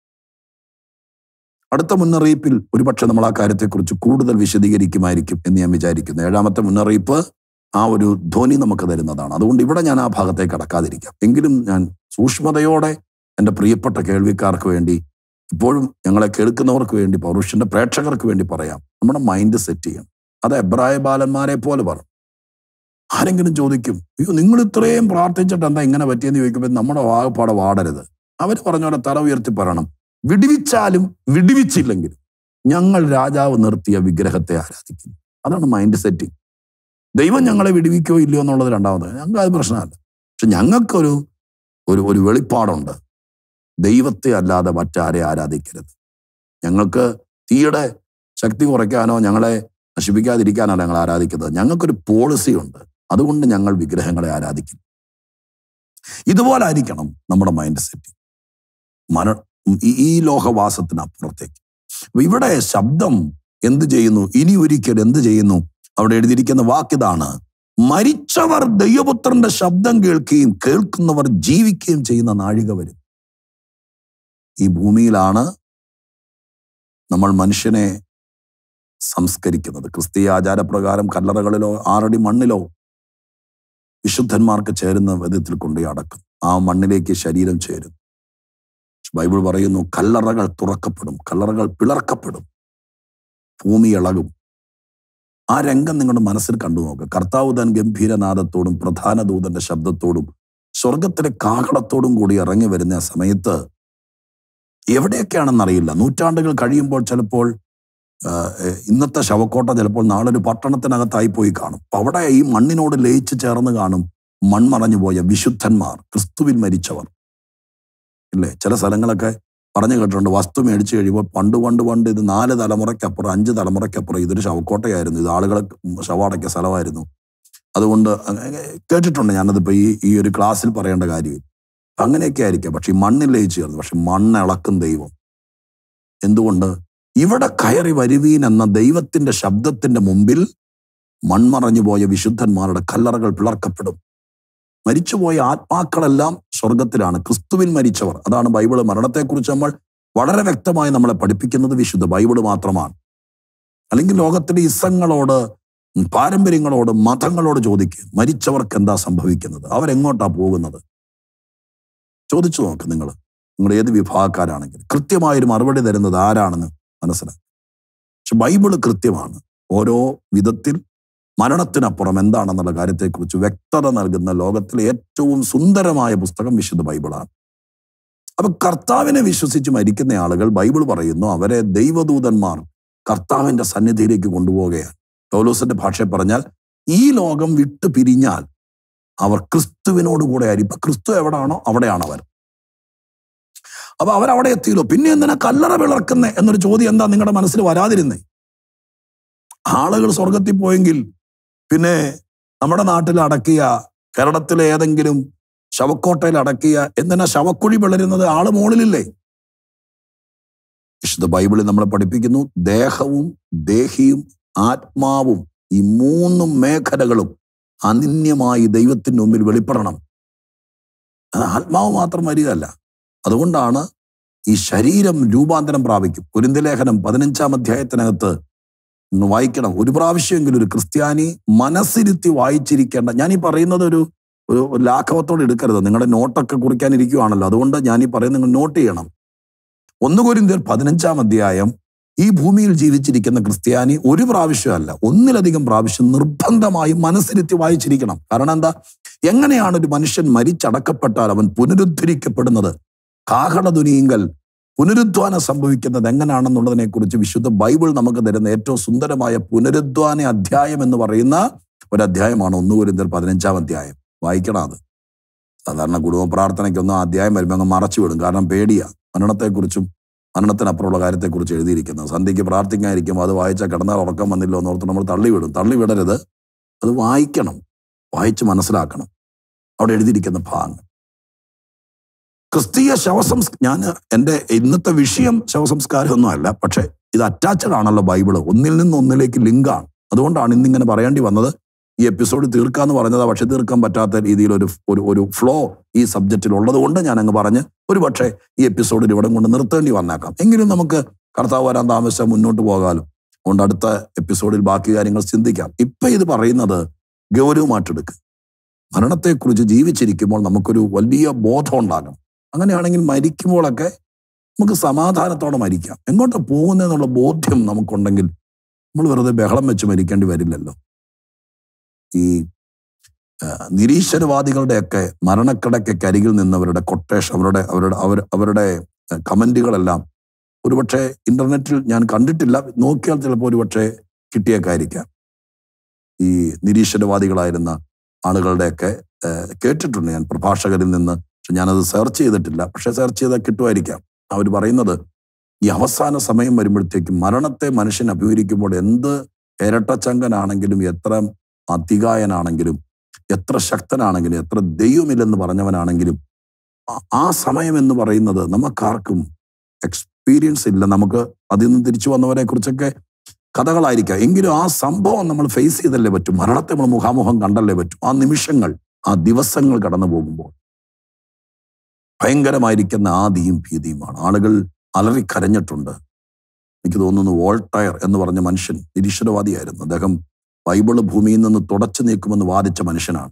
Speaker 1: അടുത്ത മുന്നറിയിപ്പിൽ ഒരുപക്ഷെ നമ്മൾ ആ കാര്യത്തെക്കുറിച്ച് കൂടുതൽ വിശദീകരിക്കുമായിരിക്കും എന്ന് ഞാൻ വിചാരിക്കുന്നു ഏഴാമത്തെ മുന്നറിയിപ്പ് ആ ഒരു ധ്വനി നമുക്ക് തരുന്നതാണ് അതുകൊണ്ട് ഇവിടെ ഞാൻ ആ ഭാഗത്തേക്ക് കടക്കാതിരിക്കാം എങ്കിലും ഞാൻ സൂക്ഷ്മതയോടെ എൻ്റെ പ്രിയപ്പെട്ട കേൾവിക്കാർക്ക് വേണ്ടി ഇപ്പോഴും ഞങ്ങളെ കേൾക്കുന്നവർക്ക് വേണ്ടി പൗരുഷന്റെ പ്രേക്ഷകർക്ക് വേണ്ടി പറയാം നമ്മുടെ മൈൻഡ് സെറ്റ് ചെയ്യണം അത് എബ്രായ ബാലന്മാരെ പോലെ പറഞ്ഞു ആരെങ്കിലും ചോദിക്കും അയ്യോ നിങ്ങൾ ഇത്രയും പ്രാർത്ഥിച്ചിട്ട് എന്താ ഇങ്ങനെ പറ്റിയെന്ന് ചോദിക്കുമ്പോൾ നമ്മുടെ വാഗപ്പാടെ വാടരുത് അവർ പറഞ്ഞ പോലെ തല ഉയർത്തി പറയണം വിടിവിച്ചാലും വിടിവിച്ചില്ലെങ്കിലും ഞങ്ങൾ രാജാവ് നിർത്തിയ വിഗ്രഹത്തെ ആരാധിക്കുന്നു അതാണ് മൈൻഡ് സെറ്റിംഗ് ദൈവം ഞങ്ങളെ വിടുവിക്കോ ഇല്ലയോ എന്നുള്ളത് രണ്ടാമത് ഞങ്ങൾക്ക് അത് പ്രശ്നമല്ല പക്ഷെ ഞങ്ങൾക്കൊരു ഒരു ഒരു വെളിപ്പാടുണ്ട് ദൈവത്തെ അല്ലാതെ മറ്റാരെ ആരാധിക്കരുത് ഞങ്ങൾക്ക് തീയുടെ ശക്തി കുറയ്ക്കാനോ ഞങ്ങളെ നശിപ്പിക്കാതിരിക്കാനോ ഞങ്ങൾ ആരാധിക്കുന്നത് ഞങ്ങൾക്കൊരു പോളിസി ഉണ്ട് അതുകൊണ്ട് ഞങ്ങൾ വിഗ്രഹങ്ങളെ ആരാധിക്കും ഇതുപോലെ ആയിരിക്കണം നമ്മുടെ മൈൻഡ് സെറ്റിംഗ് മര ഈ- ഈ ലോകവാസത്തിനപ്പുറത്തേക്ക് അപ്പൊ ഇവിടെ ശബ്ദം എന്ത് ചെയ്യുന്നു ഇനി ഒരിക്കൽ എന്ത് ചെയ്യുന്നു അവിടെ എഴുതിയിരിക്കുന്ന വാക്കിതാണ് മരിച്ചവർ ദൈവപുത്രന്റെ ശബ്ദം കേൾക്കുകയും കേൾക്കുന്നവർ ജീവിക്കുകയും ചെയ്യുന്ന നാഴിക വരും ഈ ഭൂമിയിലാണ് നമ്മൾ മനുഷ്യനെ സംസ്കരിക്കുന്നത് ക്രിസ്തീയ ആചാരപ്രകാരം കല്ലറകളിലോ ആറടി മണ്ണിലോ വിശുദ്ധന്മാർക്ക് ചേരുന്ന വിധത്തിൽ കൊണ്ടുപോയി അടക്കും ആ മണ്ണിലേക്ക് ശരീരം ചേരും ബൈബിൾ പറയുന്നു കല്ലറകൾ തുറക്കപ്പെടും കല്ലറകൾ പിളർക്കപ്പെടും ഭൂമി ഇളകും ആ രംഗം നിങ്ങളുടെ മനസ്സിൽ കണ്ടു നോക്കുക കർത്താവ് താൻ ഗംഭീരനാദത്തോടും പ്രധാന ദൂതന്റെ ശബ്ദത്തോടും സ്വർഗത്തിലെ കാഹളത്തോടും കൂടി ഇറങ്ങി വരുന്ന ആ സമയത്ത് എവിടെയൊക്കെയാണെന്നറിയില്ല നൂറ്റാണ്ടുകൾ കഴിയുമ്പോൾ ചിലപ്പോൾ ആ, ഏഹ്, ഇന്നത്തെ ശവക്കോട്ട ചിലപ്പോൾ നാളെ ഒരു പട്ടണത്തിനകത്തായി പോയി കാണും അപ്പൊ അവിടെ ഈ മണ്ണിനോട് ലയിച്ച് ചേർന്ന് കാണും മൺമറഞ്ഞു പോയ വിശുദ്ധന്മാർ ക്രിസ്തുവിൽ മരിച്ചവർ ഇല്ലേ ചില സ്ഥലങ്ങളൊക്കെ പറഞ്ഞു കേട്ടിട്ടുണ്ട് വസ്തു മേടിച്ചു കഴിയുമ്പോൾ പണ്ട് പണ്ട് പണ്ട് ഇത് നാല് തലമുറയ്ക്കപ്പുറം അഞ്ച് തലമുറയ്ക്കപ്പുറം ഇതൊരു ശവക്കോട്ടയായിരുന്നു ഇത് ആളുകളെ ശവടക്കിയ സ്ഥലമായിരുന്നു അതുകൊണ്ട് അങ്ങ- കേട്ടിട്ടുണ്ട് ഞാനതിപ്പോ ഈ ഈ ഒരു ക്ലാസ്സിൽ പറയേണ്ട കാര്യം അങ്ങനെയൊക്കെ ആയിരിക്കാം പക്ഷെ ഈ മണ്ണിൽ ലയിച്ചു ചേർന്നു പക്ഷെ മണ്ണ് ഇളക്കും ദൈവം എന്തുകൊണ്ട് ഇവിടെ കയറി വരുവീൻ എന്ന ദൈവത്തിന്റെ ശബ്ദത്തിന്റെ മുമ്പിൽ മൺമറഞ്ഞു പോയ വിശുദ്ധന്മാരുടെ കല്ലറകൾ പിളർക്കപ്പെടും മരിച്ചുപോയ ആത്മാക്കളെല്ലാം സ്വർഗത്തിലാണ് ക്രിസ്തുവിൽ മരിച്ചവർ അതാണ് ബൈബിള് മരണത്തെക്കുറിച്ച് നമ്മൾ വളരെ വ്യക്തമായി നമ്മളെ പഠിപ്പിക്കുന്നത് വിശുദ്ധ ബൈബിള് മാത്രമാണ് അല്ലെങ്കിൽ ലോകത്തിലെ ഇസങ്ങളോട് പാരമ്പര്യങ്ങളോട് മതങ്ങളോട് ചോദിക്കുക മരിച്ചവർക്ക് എന്താ സംഭവിക്കുന്നത് അവരെങ്ങോട്ടാ പോകുന്നത് ചോദിച്ചു നോക്ക് നിങ്ങൾ നിങ്ങൾ ഏത് വിഭാഗക്കാരാണെങ്കിൽ കൃത്യമായൊരു മറുപടി തരുന്നത് ആരാണെന്ന് മനസ്സിലാക്കി പക്ഷെ ബൈബിള് കൃത്യമാണ് ഓരോ വിധത്തിൽ മരണത്തിനപ്പുറം എന്താണെന്നുള്ള കാര്യത്തെക്കുറിച്ച് വ്യക്തത നൽകുന്ന ലോകത്തിലെ ഏറ്റവും സുന്ദരമായ പുസ്തകം വിശുദ്ധ ബൈബിളാണ് അപ്പൊ കർത്താവിനെ വിശ്വസിച്ച് മരിക്കുന്ന ആളുകൾ ബൈബിൾ പറയുന്നു അവരെ ദൈവദൂതന്മാർ കർത്താവിന്റെ സന്നിധിയിലേക്ക് കൊണ്ടുപോവുകയാണ് പൗലോസിന്റെ ഭാഷയിൽ പറഞ്ഞാൽ ഈ ലോകം വിട്ടു പിരിഞ്ഞാൽ അവർ ക്രിസ്തുവിനോട് കൂടെ ആയിരിക്കും ഇപ്പൊ ക്രിസ്തു എവിടാണോ അവിടെയാണ് അവർ അപ്പൊ അവരവിടെ എത്തിയല്ലോ പിന്നെ എന്തിനാ കല്ലറ വിളർക്കുന്നേ എന്നൊരു ചോദ്യം എന്താ നിങ്ങളുടെ മനസ്സിൽ വരാതിരുന്നേ ആളുകൾ സ്വർഗത്തിൽ പോയെങ്കിൽ പിന്നെ നമ്മുടെ നാട്ടിൽ അടക്കിയ കേരളത്തിലെ ഏതെങ്കിലും ശവക്കോട്ടയിൽ അടക്കിയ എന്തിനാ ശവക്കുഴി പിളരുന്നത് ആള് മുകളിലില്ലേ വിശുദ്ധ ബൈബിളിൽ നമ്മളെ പഠിപ്പിക്കുന്നു ദേഹവും ദേഹിയും ആത്മാവും ഈ മൂന്ന് മേഖലകളും അനിന്യമായി ദൈവത്തിന് മുമ്പിൽ വെളിപ്പെടണം അത് ആത്മാവ് മാത്രം വരികയല്ല അതുകൊണ്ടാണ് ഈ ശരീരം രൂപാന്തരം പ്രാപിക്കും കുരിന്തലേഖനം പതിനഞ്ചാം അധ്യായത്തിനകത്ത് ഒന്ന് വായിക്കണം ഒരു പ്രാവശ്യമെങ്കിലും ഒരു ക്രിസ്ത്യാനി മനസ്സിരുത്തി വായിച്ചിരിക്കേണ്ട ഞാൻ ഈ പറയുന്നത് ഒരു ഒരു ലാഘവത്തോടെ എടുക്കരുത് നിങ്ങളുടെ നോട്ടൊക്കെ കുറിക്കാനിരിക്കുവാണല്ലോ അതുകൊണ്ട് ഞാൻ ഈ പറയുന്നത് നിങ്ങൾ നോട്ട് ചെയ്യണം ഒന്ന് കൊരിന്ത്യർ പതിനഞ്ചാം അധ്യായം ഈ ഭൂമിയിൽ ജീവിച്ചിരിക്കുന്ന ക്രിസ്ത്യാനി ഒരു പ്രാവശ്യമല്ല ഒന്നിലധികം പ്രാവശ്യം നിർബന്ധമായും മനസ്സിരുത്തി വായിച്ചിരിക്കണം കാരണം എന്താ എങ്ങനെയാണ് ഒരു മനുഷ്യൻ മരിച്ചടക്കപ്പെട്ടാൽ അവൻ പുനരുദ്ധരിക്കപ്പെടുന്നത് കാഹളധുനിയിങ്കൽ പുനരുദ്ധാനം സംഭവിക്കുന്നത് എങ്ങനെയാണെന്നുള്ളതിനെ കുറിച്ച് വിശുദ്ധ ബൈബിൾ നമുക്ക് തരുന്ന ഏറ്റവും സുന്ദരമായ പുനരുദ്ധാന അധ്യായം എന്ന് പറയുന്ന ഒരു അധ്യായമാണ് ഒന്ന് കുരിന്തർ പതിനഞ്ചാം അധ്യായം വായിക്കണം അത് സാധാരണ കുടുംബ പ്രാർത്ഥനയ്ക്കൊന്നും ആ അധ്യായം വരുമ്പോൾ അങ്ങ് മറച്ചു വിടും കാരണം പേടിയാ മരണത്തെക്കുറിച്ചും മരണത്തിനപ്പുറമുള്ള കാര്യത്തെക്കുറിച്ച് എഴുതിയിരിക്കുന്നത് സന്ധ്യയ്ക്ക് പ്രാർത്ഥിക്കാതിരിക്കുമ്പോൾ അത് വായിച്ചാൽ കിടന്നാൽ ഉറക്കം വന്നില്ല എന്നോർത്ത് നമ്മൾ തള്ളിവിടും തള്ളിവിടരുത് അത് വായിക്കണം വായിച്ച് മനസ്സിലാക്കണം അവിടെ എഴുതിയിരിക്കുന്ന ഭാഗങ്ങൾ ക്രിസ്തീയ ശവസംസ് ഞാൻ എൻ്റെ ഇന്നത്തെ വിഷയം ശവസംസ്കാരമൊന്നും അല്ല പക്ഷെ ഇത് അറ്റാച്ചഡ് ആണല്ലോ ബൈബിള് ഒന്നിൽ നിന്ന് ഒന്നിലേക്ക് ലിങ്കാണ് അതുകൊണ്ടാണ് ഇന്നിങ്ങനെ പറയേണ്ടി വന്നത് ഈ എപ്പിസോഡ് തീർക്കാന്ന് പറഞ്ഞതാ പക്ഷെ തീർക്കാൻ പറ്റാത്ത രീതിയിൽ ഒരു ഒരു ഒരു ഫ്ലോ ഈ സബ്ജക്റ്റിൽ ഉള്ളത് കൊണ്ട് ഞാൻ അങ്ങ് പറഞ്ഞ് ഒരു പക്ഷേ ഈ എപ്പിസോഡിൽ ഇവിടെ കൊണ്ട് നിർത്തേണ്ടി വന്നേക്കാം എങ്കിലും നമുക്ക് കർത്താവ് വരാൻ താമസിച്ചാൽ മുന്നോട്ട് പോകാലും അതുകൊണ്ട് അടുത്ത എപ്പിസോഡിൽ ബാക്കി കാര്യങ്ങൾ ചിന്തിക്കാം ഇപ്പൊ ഇത് പറയുന്നത് ഗൗരവമായിട്ടെടുക്കുക മരണത്തെക്കുറിച്ച് ജീവിച്ചിരിക്കുമ്പോൾ നമുക്കൊരു വലിയ ബോധം ഉണ്ടാകണം അങ്ങനെയാണെങ്കിൽ മരിക്കുമ്പോഴൊക്കെ നമുക്ക് സമാധാനത്തോടെ മരിക്കാം എങ്ങോട്ട് പോകുന്നതെന്നുള്ള ബോധ്യം നമുക്കുണ്ടെങ്കിൽ നമ്മൾ വെറുതെ ബഹളം വെച്ച് മരിക്കേണ്ടി വരില്ലല്ലോ ഈ ആ, നിരീശ്വരവാദികളുടെയൊക്കെ മരണക്കിടക്കൊക്കെ അരികിൽ നിന്നവരുടെ കൊട്ടേഷൻ അവരുടെ അവരുടെ അവർ അവരുടെ കമന്റുകളെല്ലാം ഒരുപക്ഷെ ഇന്റർനെറ്റിൽ ഞാൻ കണ്ടിട്ടില്ല നോക്കിയാൽ ചിലപ്പോൾ ഒരുപക്ഷെ കിട്ടിയേക്കായിരിക്കാം ഈ നിരീശ്വരവാദികളായിരുന്ന ആളുകളുടെയൊക്കെ ആ, കേട്ടിട്ടുണ്ട് ഞാൻ പ്രഭാഷകരിൽ നിന്ന് പക്ഷെ ഞാനത് സെർച്ച് ചെയ്തിട്ടില്ല പക്ഷെ സെർച്ച് ചെയ്താൽ കിട്ടുമായിരിക്കാം അവർ പറയുന്നത് ഈ അവസാന സമയം വരുമ്പോഴത്തേക്കും മരണത്തെ മനുഷ്യൻ അഭിമുഖീകരിക്കുമ്പോൾ എന്ത് ഇരട്ടച്ചങ്കനാണെങ്കിലും എത്ര അതികായനാണെങ്കിലും എത്ര ശക്തനാണെങ്കിലും എത്ര ദൈവമില്ലെന്ന് പറഞ്ഞവനാണെങ്കിലും ആ- ആ സമയം എന്ന് പറയുന്നത് നമുക്കാർക്കും എക്സ്പീരിയൻസ് ഇല്ല നമുക്ക് അതിൽ നിന്ന് തിരിച്ചു വന്നവരെ കുറിച്ചൊക്കെ കഥകളായിരിക്കാം എങ്കിലും ആ സംഭവം നമ്മൾ ഫേസ് ചെയ്തല്ലേ പറ്റും മരണത്തെ നമ്മൾ മുഖാമുഖം കണ്ടല്ലേ പറ്റും ആ നിമിഷങ്ങൾ ആ ദിവസങ്ങൾ കടന്നു പോകുമ്പോൾ ഭയങ്കരമായിരിക്കുന്ന ആദിയും ഭീതിയുമാണ് ആളുകൾ അലറിക്കരഞ്ഞിട്ടുണ്ട് എനിക്ക് തോന്നുന്നു വോൾട്ടയർ എന്ന് പറഞ്ഞ മനുഷ്യൻ നിരീശ്വരവാദിയായിരുന്നു അദ്ദേഹം ബൈബിള് ഭൂമിയിൽ നിന്ന് തുടച്ചു നീക്കുമെന്ന് വാദിച്ച മനുഷ്യനാണ്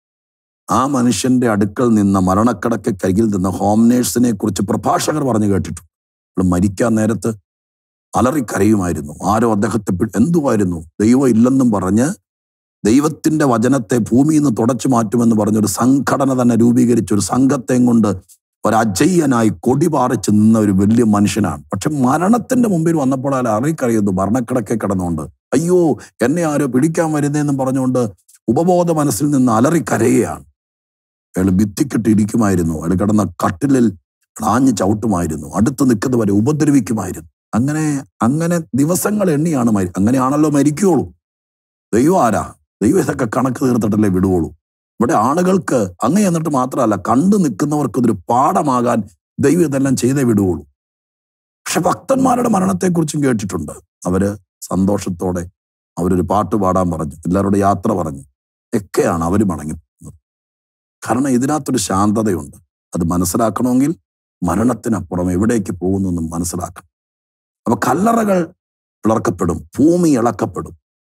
Speaker 1: ആ മനുഷ്യന്റെ അടുക്കൽ നിന്ന മരണക്കടക്ക് കരികിൽ നിന്ന ഹോം നേഴ്സിനെ കുറിച്ച് പ്രഭാഷകർ പറഞ്ഞു കേട്ടിട്ടുണ്ട് അവൾ മരിക്കാൻ നേരത്ത് അലറിക്കരയുമായിരുന്നു ആരോ അദ്ദേഹത്തെ പി- എന്തുവായിരുന്നു ദൈവം ഇല്ലെന്നും പറഞ്ഞ് ദൈവത്തിന്റെ വചനത്തെ ഭൂമിയിൽ നിന്ന് തുടച്ചു മാറ്റുമെന്ന് പറഞ്ഞൊരു സംഘടന തന്നെ രൂപീകരിച്ച ഒരു സംഘത്തെ കൊണ്ട് ഒരു അജയ്യനായി കൊടി പാറിച്ച് നിന്ന ഒരു വലിയ മനുഷ്യനാണ് പക്ഷെ മരണത്തിന്റെ മുമ്പിൽ വന്നപ്പോൾ അയാൾ അറിയിക്കറിയുന്നു മരണക്കിടക്കെ കിടന്നുകൊണ്ട് അയ്യോ എന്നെ ആരോ പിടിക്കാൻ വരുന്നതെന്നും പറഞ്ഞുകൊണ്ട് ഉപബോധ മനസ്സിൽ നിന്ന് അലറിക്കരയുകയാണ് അയാൾ ഭിത്തിക്കിട്ട് ഇരിക്കുമായിരുന്നു അയാൾ കിടന്ന കട്ടിലിൽ ളാഞ്ഞ് ചവിട്ടുമായിരുന്നു അടുത്ത് നിൽക്കുന്നവരെ ഉപദ്രവിക്കുമായിരുന്നു അങ്ങനെ അങ്ങനെ ദിവസങ്ങൾ എണ്ണിയാണ് മരി അങ്ങനെയാണല്ലോ മരിക്കുള്ളൂ ദൈവം ആരാ ദൈവം ഇതൊക്കെ കണക്ക് തീർത്തിട്ടല്ലേ വിടുവുള്ളൂ ഇവിടെ ആളുകൾക്ക് അങ്ങ് എന്നിട്ട് മാത്രമല്ല കണ്ടു നിൽക്കുന്നവർക്ക് ഇതൊരു പാഠമാകാൻ ദൈവം ഇതെല്ലാം ചെയ്തേ വിടുവുള്ളൂ പക്ഷെ ഭക്തന്മാരുടെ മരണത്തെക്കുറിച്ചും കേട്ടിട്ടുണ്ട് അവര് സന്തോഷത്തോടെ അവരൊരു പാട്ട് പാടാൻ പറഞ്ഞു എല്ലാവരോടും യാത്ര പറഞ്ഞു ഒക്കെയാണ് അവർ മടങ്ങി പോകുന്നത് കാരണം ഇതിനകത്തൊരു ശാന്തതയുണ്ട് അത് മനസ്സിലാക്കണമെങ്കിൽ മരണത്തിനപ്പുറം എവിടേക്ക് പോകുന്നു എന്ന് മനസ്സിലാക്കണം അപ്പൊ കല്ലറകൾ പിളർക്കപ്പെടും ഭൂമി ഇളക്കപ്പെടും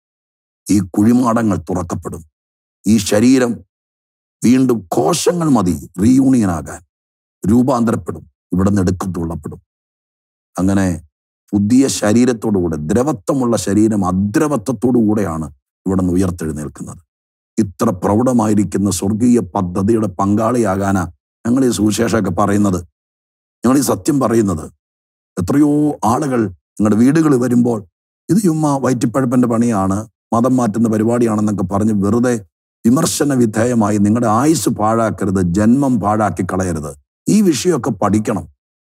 Speaker 1: ഈ കുഴിമാടങ്ങൾ തുറക്കപ്പെടും ഈ ശരീരം വീണ്ടും കോശങ്ങൾ മതി റീയൂണിയനാകാൻ രൂപാന്തരപ്പെടും ഇവിടെ നിന്ന് എടുക്കത്തുള്ളപ്പെടും അങ്ങനെ പുതിയ ശരീരത്തോടുകൂടെ ദ്രവത്വമുള്ള ശരീരം അദ്രവത്വത്തോടു കൂടെയാണ് ഇവിടെ നിന്ന് ഉയർത്തെഴുന്നേൽക്കുന്നത് ഇത്ര പ്രൗഢമായിരിക്കുന്ന സ്വർഗീയ പദ്ധതിയുടെ പങ്കാളിയാകാനാ ഞങ്ങൾ ഈ സുവിശേഷമൊക്കെ പറയുന്നത് ഞങ്ങൾ ഈ സത്യം പറയുന്നത് എത്രയോ ആളുകൾ നിങ്ങളുടെ വീടുകളിൽ വരുമ്പോൾ ഇത് ചുമ്മാ വയറ്റിപ്പഴപ്പന്റെ പണിയാണ് മതം മാറ്റുന്ന പരിപാടിയാണെന്നൊക്കെ പറഞ്ഞ് വെറുതെ വിമർശന വിധേയമായി നിങ്ങളുടെ ആയുസ് പാഴാക്കരുത് ജന്മം പാഴാക്കി കളയരുത് ഈ വിഷയമൊക്കെ പഠിക്കണം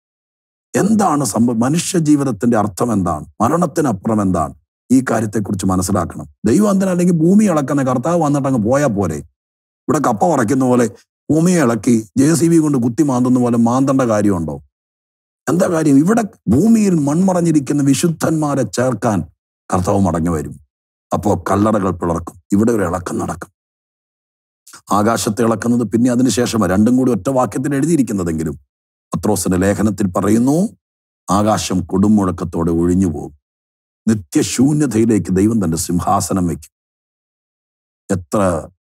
Speaker 1: എന്താണ് സംഭവം മനുഷ്യ ജീവിതത്തിന്റെ അർത്ഥം എന്താണ് മരണത്തിനപ്പുറം എന്താണ് ഈ കാര്യത്തെക്കുറിച്ച് മനസ്സിലാക്കണം ദൈവം എന്തിനാ അല്ലെങ്കിൽ ഭൂമി ഇളക്കുന്ന കർത്താവ് വന്നിട്ട് അങ്ങ് പോയാൽ പോരെ ഇവിടെ കപ്പ ഉറയ്ക്കുന്ന പോലെ ഭൂമിയെ ഇളക്കി ജെ സി ബി കൊണ്ട് കുത്തി മാന്തുന്ന പോലെ മാന്തേണ്ട കാര്യമുണ്ടോ എന്താ കാര്യം ഇവിടെ ഭൂമിയിൽ മൺമറഞ്ഞിരിക്കുന്ന വിശുദ്ധന്മാരെ ചേർക്കാൻ കർത്താവ് മടങ്ങി വരും അപ്പോൾ കല്ലറകൾ പിളർക്കും ഇവിടെ ഒരു ഇളക്കം നടക്കും ആകാശത്തെ ഇളക്കുന്നത് പിന്നെ അതിനുശേഷം രണ്ടും കൂടി ഒറ്റ വാക്യത്തിൽ എഴുതിയിരിക്കുന്നതെങ്കിലും പത്രോസിന്റെ ലേഖനത്തിൽ പറയുന്നു ആകാശം കൊടുമുഴക്കത്തോടെ ഒഴിഞ്ഞു പോകും നിത്യശൂന്യതയിലേക്ക് ദൈവം തന്റെ സിംഹാസനം വയ്ക്കും എത്ര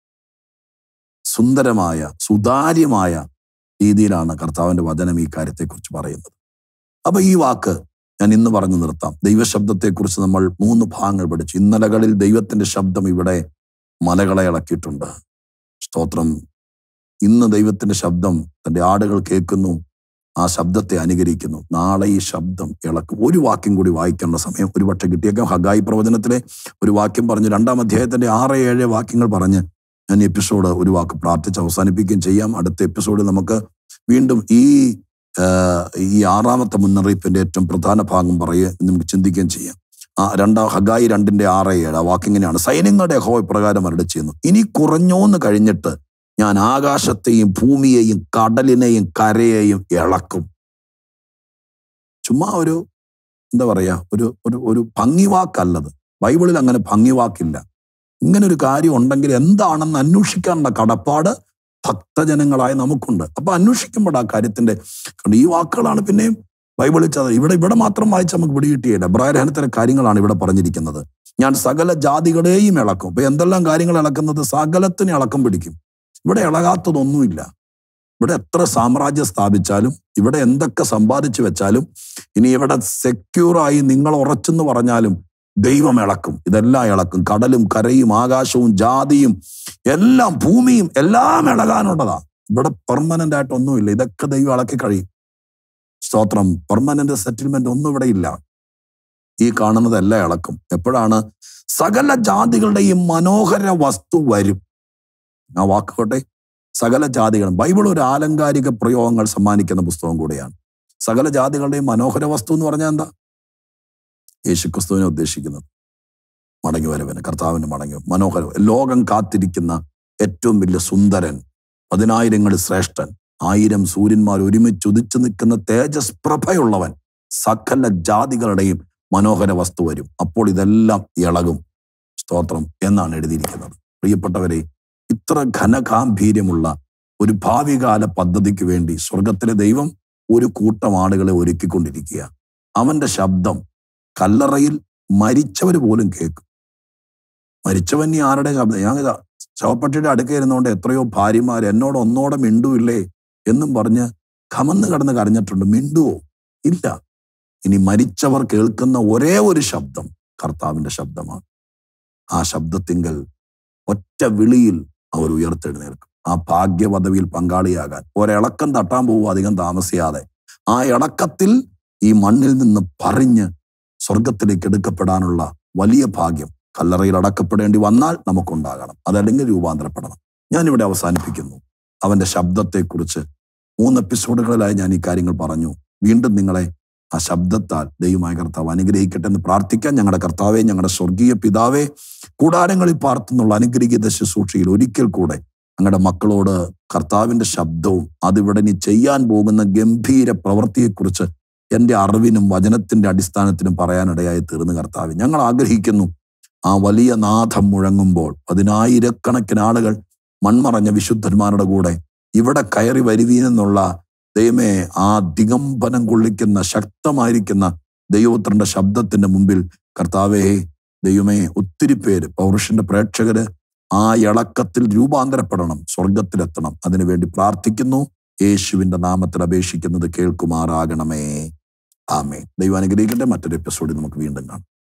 Speaker 1: സുന്ദരമായ സുതാര്യമായ രീതിയിലാണ് കർത്താവിന്റെ വചനം ഈ കാര്യത്തെക്കുറിച്ച് പറയുന്നത് അപ്പൊ ഈ വാക്ക് ഞാൻ ഇന്ന് പറഞ്ഞു നിർത്താം ദൈവശബ്ദത്തെക്കുറിച്ച് നമ്മൾ മൂന്ന് ഭാഗങ്ങൾ പഠിച്ചു ഇന്നലകളിൽ ദൈവത്തിന്റെ ശബ്ദം ഇവിടെ മലകളെ ഇളക്കിയിട്ടുണ്ട് സ്തോത്രം ഇന്ന് ദൈവത്തിന്റെ ശബ്ദം തന്റെ ആടുകൾ കേൾക്കുന്നു ആ ശബ്ദത്തെ അനുകരിക്കുന്നു നാളെ ഈ ശബ്ദം ഇളക്കും ഒരു വാക്യം കൂടി വായിക്കേണ്ട സമയം ഒരുപക്ഷെ കിട്ടിയേക്കാം ഹഗായി പ്രവചനത്തിലെ ഒരു വാക്യം പറഞ്ഞു രണ്ടാം അധ്യായത്തിന്റെ ആറ് ഏഴ് വാക്യങ്ങൾ പറഞ്ഞ് ഞാൻ ഈ എപ്പിസോഡ് ഒരു വാക്ക് പ്രാർത്ഥിച്ച് അവസാനിപ്പിക്കുകയും ചെയ്യാം അടുത്ത എപ്പിസോഡിൽ നമുക്ക് വീണ്ടും ഈ ആ, ഈ ആറാമത്തെ മുന്നറിയിപ്പിന്റെ ഏറ്റവും പ്രധാന ഭാഗം പറയുക നമുക്ക് ചിന്തിക്കുകയും ചെയ്യാം ആ രണ്ടാം ഹഗായി രണ്ടിന്റെ ആറ് ഏഴ് ആ വാക്കിങ്ങനെയാണ് സൈന്യങ്ങളുടെ ഹോ ഇപ്രകാരം അരടി ചെയ്യുന്നു ഇനി കുറഞ്ഞോന്ന് കഴിഞ്ഞിട്ട് ഞാൻ ആകാശത്തെയും ഭൂമിയെയും കടലിനെയും കരയെയും ഇളക്കും ചുമ്മാ ഒരു എന്താ പറയാ ഒരു ഒരു ഒരു ഭംഗിവാക്കല്ലത് ബൈബിളിൽ അങ്ങനെ ഭംഗിവാക്കില്ല ഇങ്ങനെ ഒരു കാര്യം ഉണ്ടെങ്കിൽ എന്താണെന്ന് അന്വേഷിക്കാനുള്ള കടപ്പാട് ഭക്തജനങ്ങളായ നമുക്കുണ്ട് അപ്പൊ അന്വേഷിക്കുമ്പോൾ ആ കാര്യത്തിന്റെ കാരണം ഈ വാക്കുകളാണ് പിന്നെയും ബൈബിളിൽ ചത ഇവിടെ ഇവിടെ മാത്രം വായിച്ച് നമുക്ക് പിടികിട്ടിയില്ല ബ്രായരഹനത്തിലെ കാര്യങ്ങളാണ് ഇവിടെ പറഞ്ഞിരിക്കുന്നത് ഞാൻ സകല ജാതികളെയും ഇളക്കും ഇപ്പൊ എന്തെല്ലാം കാര്യങ്ങൾ ഇളക്കുന്നത് സകലത്തിന് ഇളക്കം പിടിക്കും ഇവിടെ ഇളകാത്തതൊന്നുമില്ല ഇവിടെ എത്ര സാമ്രാജ്യം സ്ഥാപിച്ചാലും ഇവിടെ എന്തൊക്കെ സമ്പാദിച്ചു വെച്ചാലും ഇനി ഇവിടെ സെക്യൂറായി നിങ്ങൾ ഉറച്ചെന്ന് പറഞ്ഞാലും ദൈവം ഇളക്കും ഇതെല്ലാം ഇളക്കും കടലും കരയും ആകാശവും ജാതിയും എല്ലാം ഭൂമിയും എല്ലാം ഇളകാനുള്ളതാ ഇവിടെ പെർമനന്റ് ആയിട്ട് ഒന്നുമില്ല ഇതൊക്കെ ദൈവം ഇളക്കി കഴിയും സ്തോത്രം പെർമനന്റ് സെറ്റിൽമെന്റ് ഒന്നും ഇവിടെ ഇല്ല ഈ കാണുന്നതെല്ലാം ഇളക്കും എപ്പോഴാണ് സകല ജാതികളുടെയും മനോഹര വസ്തു വരും ആ വാക്കുകൊട്ടെ സകല ജാതികളും ബൈബിൾ ഒരു ആലങ്കാരിക പ്രയോഗങ്ങൾ സമ്മാനിക്കുന്ന പുസ്തകം കൂടെയാണ് സകല ജാതികളുടെയും മനോഹര വസ്തു എന്ന് പറഞ്ഞാൽ എന്താ യേശുക്രിസ്തുവിനെ ഉദ്ദേശിക്കുന്നത് മടങ്ങി വരവന് കർത്താവിന് മടങ്ങി മനോഹരം ലോകം കാത്തിരിക്കുന്ന ഏറ്റവും വലിയ സുന്ദരൻ പതിനായിരങ്ങളിൽ ശ്രേഷ്ഠൻ ആയിരം സൂര്യന്മാർ ഒരുമിച്ച് ഉദിച്ചു നിൽക്കുന്ന തേജസ് പ്രഭയുള്ളവൻ സകല ജാതികളുടെയും മനോഹര വസ്തു വരും അപ്പോൾ ഇതെല്ലാം ഇളകും സ്തോത്രം എന്നാണ് എഴുതിയിരിക്കുന്നത് പ്രിയപ്പെട്ടവരെ ഇത്ര ഘനഗാംഭീര്യമുള്ള ഒരു ഭാവികാല പദ്ധതിക്ക് വേണ്ടി സ്വർഗത്തിലെ ദൈവം ഒരു കൂട്ടം ആളുകളെ ഒരുക്കിക്കൊണ്ടിരിക്കുക അവന്റെ ശബ്ദം കല്ലറയിൽ മരിച്ചവർ പോലും കേൾക്കും മരിച്ചവൻ നീ ആരുടെ ശബ്ദം ഞാൻ ഇതാ ശവപ്പെട്ടിയുടെ അടുക്ക ഇരുന്നുകൊണ്ട് എത്രയോ ഭാര്യമാർ എന്നോട് ഒന്നോടെ മിണ്ടുമില്ലേ എന്നും പറഞ്ഞ് കമന്ന് കടന്ന് കരഞ്ഞിട്ടുണ്ട് മിണ്ടുവോ ഇല്ല ഇനി മരിച്ചവർ കേൾക്കുന്ന ഒരേ ഒരു ശബ്ദം കർത്താവിന്റെ ശബ്ദമാണ് ആ ശബ്ദത്തിങ്കൽ ഒറ്റ വിളിയിൽ അവർ ഉയർത്തെഴുന്നേൽക്കും ആ ഭാഗ്യപദവിയിൽ പങ്കാളിയാകാൻ ഒരിളക്കം തട്ടാൻ പോകും അധികം താമസിയാതെ ആ ഇളക്കത്തിൽ ഈ മണ്ണിൽ നിന്ന് പറഞ്ഞ് സ്വർഗത്തിലേക്ക് എടുക്കപ്പെടാനുള്ള വലിയ ഭാഗ്യം കല്ലറയിൽ അടക്കപ്പെടേണ്ടി വന്നാൽ നമുക്കുണ്ടാകണം അതല്ലെങ്കിൽ രൂപാന്തരപ്പെടണം ഞാനിവിടെ അവസാനിപ്പിക്കുന്നു അവന്റെ ശബ്ദത്തെക്കുറിച്ച് മൂന്ന് എപ്പിസോഡുകളിലായി ഞാൻ ഈ കാര്യങ്ങൾ പറഞ്ഞു വീണ്ടും നിങ്ങളെ ആ ശബ്ദത്താൽ ദൈവമായ കർത്താവ് അനുഗ്രഹിക്കട്ടെ എന്ന് പ്രാർത്ഥിക്കാൻ ഞങ്ങളുടെ കർത്താവെ ഞങ്ങളുടെ സ്വർഗീയ പിതാവെ കൂടാരങ്ങളിൽ പാർത്തുന്നുള്ള അനുഗ്രഹീത ശുശ്രൂഷയിൽ ഒരിക്കൽ കൂടെ ഞങ്ങളുടെ മക്കളോട് കർത്താവിന്റെ ശബ്ദവും അതിവിടെ നീ ചെയ്യാൻ പോകുന്ന ഗംഭീര പ്രവൃത്തിയെക്കുറിച്ച് എന്റെ അറിവിനും വചനത്തിന്റെ അടിസ്ഥാനത്തിനും പറയാനിടയായി തീർന്ന് കർത്താവ് ഞങ്ങൾ ആഗ്രഹിക്കുന്നു ആ വലിയ നാഥം മുഴങ്ങുമ്പോൾ പതിനായിരക്കണക്കിന് ആളുകൾ മൺമറഞ്ഞ വിശുദ്ധന്മാരുടെ കൂടെ ഇവിടെ കയറി വരുവീനെന്നുള്ള ദൈവമേ ആ ദിഗംബനം കൊള്ളിക്കുന്ന ശക്തമായിരിക്കുന്ന ദൈവപുത്രന്റെ ശബ്ദത്തിന്റെ മുമ്പിൽ കർത്താവേ ദൈവമേ ഒത്തിരി പേര് പൗരുഷന്റെ പ്രേക്ഷകര് ആ ഇളക്കത്തിൽ രൂപാന്തരപ്പെടണം സ്വർഗത്തിലെത്തണം അതിനുവേണ്ടി പ്രാർത്ഥിക്കുന്നു യേശുവിന്റെ നാമത്തിൽ അപേക്ഷിക്കുന്നത് കേൾക്കുമാറാകണമേ ആമേ ദൈവം അനുഗ്രഹിക്കട്ടെ മറ്റൊരു എപ്പിസോഡിൽ നമുക്ക് വീണ്ടും കാണാം